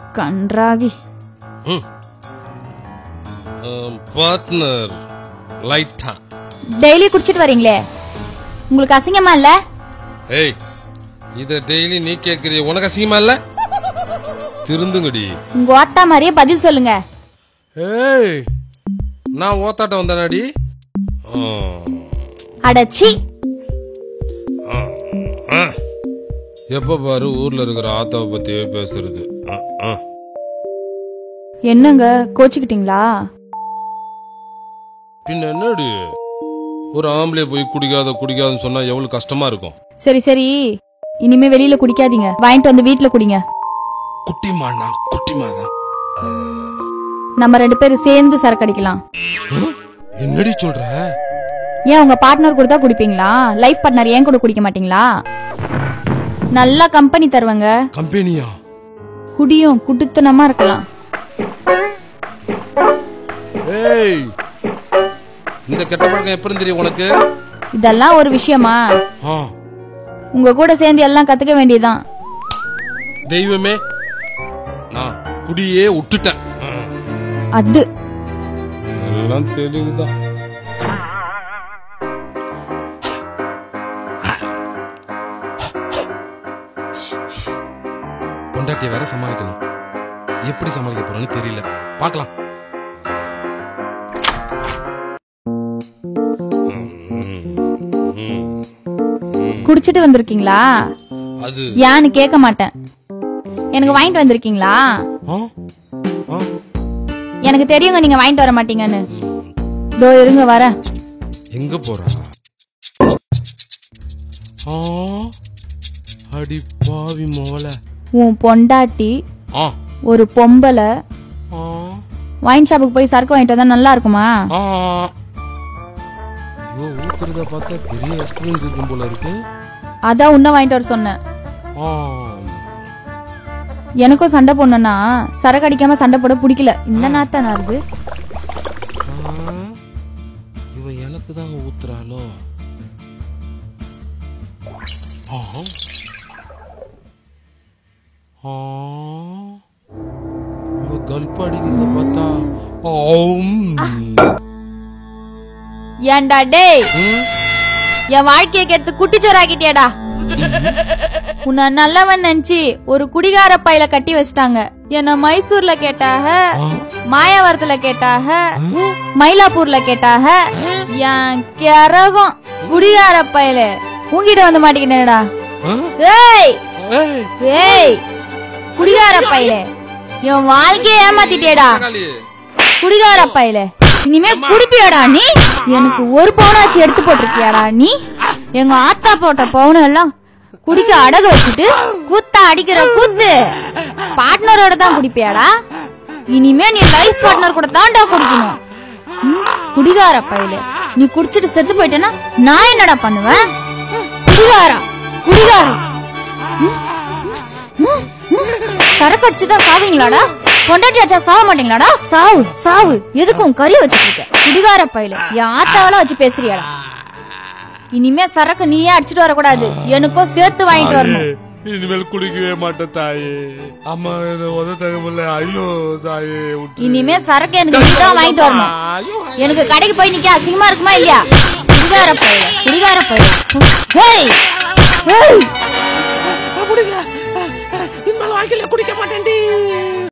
கன்றாவி partner லைட்டா daily குடிச்சிட்டு வரீங்களே உங்களுக்கு அசிங்கமா இல்ல ஏய் இத டெய்லி நீ கேக்குறிய உனக்கு அசிங்கமா இல்ல திருந்துங்கடி உங்க ஓட்டா மாதிரியே பதில் சொல்லுங்க ஏய் நான் ஓத்தாட்ட வந்தானடி அடச்சி எப்ப பாரு ஊர்ல இருக்கிற ஆத்தாவை பத்தியே பேசுறது ஆ, ஆ. என்னங்க கோச்சுக்கிட்டீங்களா பின்ன என்னடி ஒரு ஆம்பளை போய் குடிக்காத குடிக்காதன்னு சொன்னா எவ்வளவு கஷ்டமா இருக்கும் சரி சரி இனிமே வெளியில குடிக்காதீங்க வாங்கிட்டு வந்து வீட்ல குடிங்க குட்டிமாண்ணா குட்டிமா தான் நம்ம ரெண்டு பேரும் சேர்ந்து சரக்கு அடிக்கலாம் என்னடி சொல்ற ஏன் உங்க பார்ட்னர் கூட தான் குடிப்பீங்களா லைஃப் பார்ட்னர் ஏன் கூட குடிக்க மாட்டீங்களா நல்லா கம்பெனி தருவாங்க கம்பெனியா குடியும் குடுத்தனமா இருக்கலாம் ஏய் இந்த கெட்ட பழக்கம் எப்படி தெரியும் உனக்கு இதெல்லாம் ஒரு விஷயமா ஆ, உங்க கூட சேர்ந்து எல்லாம் கத்துக்க வேண்டியதுதான் தெய்வமே நான் குடியே விட்டுட்டேன் ஆ, அது எல்லாம் தெளிவுதான் பொண்டாட்டிய வேற சமாளிக்கணும் எப்படி சமாளிக்க போறேன்னு தெரியல பார்க்கலாம் குடிச்சிட்டு வந்திருக்கீங்களா அது யான்னு கேட்க மாட்டேன் எனக்கு வாங்கிட்டு வந்திருக்கீங்களா ஆ? ஆ? எனக்கு தெரியுங்க நீங்க வாங்கிட்டு வர மாட்டீங்கன்னு தோ இருங்க வரேன் எங்க போறா ஆ, அடி பாவி மோல உன் பொண்டாட்டி ஆ ஒரு பொம்பளை ஆ வைன் ஷாப்புக்கு போய் சரக்கு வாங்கிட்டு வந்தா நல்லா இருக்குமா ஆ. ஐயோ ஊத்துறத பார்த்தா பெரிய எக்ஸ்பீரியன்ஸ் இருக்கும் போல இருக்கு அதான் உன்ன வாங்கிட்டு வர சொன்னேன் ஆ. எனக்கும் சண்டை போடணும்னா சரக்கு அடிக்காம சண்டை போட பிடிக்கல இந்த நாத்தான் நாருது ஆ. இவ எனக்கு தான் ஊத்துறாளோ ஆ. ஆ. இவ கல்ப் அடிக்கிறத பார்த்தா ஆம். ஏன்டா டேய் ம். என் வாழ்க்கைய கெடுத்து குட்டிச்சோறாக்கிட்டியாடா உன்னை நல்லவன் நினைச்சு ஒரு குடிகார பையில கட்டி வச்சிட்டாங்க என்ன மைசூர்ல கேட்டாக மாயாவரத்துல கேட்டாக மயிலாப்பூர்ல கேட்டாக என் கரகம் குடிகார பையில உங்கிட்ட வந்து மாட்டிக்கிட்டேடா ஆ? ஏய் ஏய், ஏய் குடிகார பையில என் வாழ்க்கைய ஏமாத்திட்டேடா தக்காளி. குடிகார பையில இனிமே குடிப்பியாடா நீ எனக்கு ஒரு பவுனாச்சு எடுத்து போட்டிருக்கியாடா நீ எங்க ஆத்தா போட்ட பவுன் எல்லாம் குடிக்க அடகு வச்சுட்டு கூத்தா அடிக்கிற கூத்து பார்ட்னரோட தான் குடிப்பியாடா இனிமே நீ லைஃப் பார்ட்னர் கூட தான்டா குடிக்கணும் ம், குடிகார பையில நீ குடிச்சிட்டு செத்து போயிட்டேன்னா நான் என்னடா பண்ணுவேன் குடிகாரா குடிகாரா சரக்கு அடிச்சுதான் சாவீங்களாடா பொண்டாட்டி அடிச்சா சாவ மாட்டீங்களாடா சாவு சாவு எதுக்கும் கறி வச்சுட்டு இருக்க குடிகார பையில என் ஆத்தாவெல்லாம் வச்சு பேசுறியாடா இனிமே சரக்கு நீயே அடிச்சிட்டு வரக்கூடாது எனக்கும் சேர்த்து வாங்கிட்டு வரணும் இனிமேல் குடிக்கவே மாட்டேன் தாயே அம்மா என்ன உத தகவல ஐயோ தாயே விட்டு இனிமே சரக்கு எனக்கு நீ தான் வாங்கிட்டு வரணும் ஐயோ எனக்கு கடைக்கு போய் நிக்க அசிங்கமா இருக்குமா இல்லையா குடிகார பையில குடிகார பையில ஹேய் ஹேய் குடிக்க இனிமேல் வாழ்க்கையில குடிக்க மாட்டேன்டி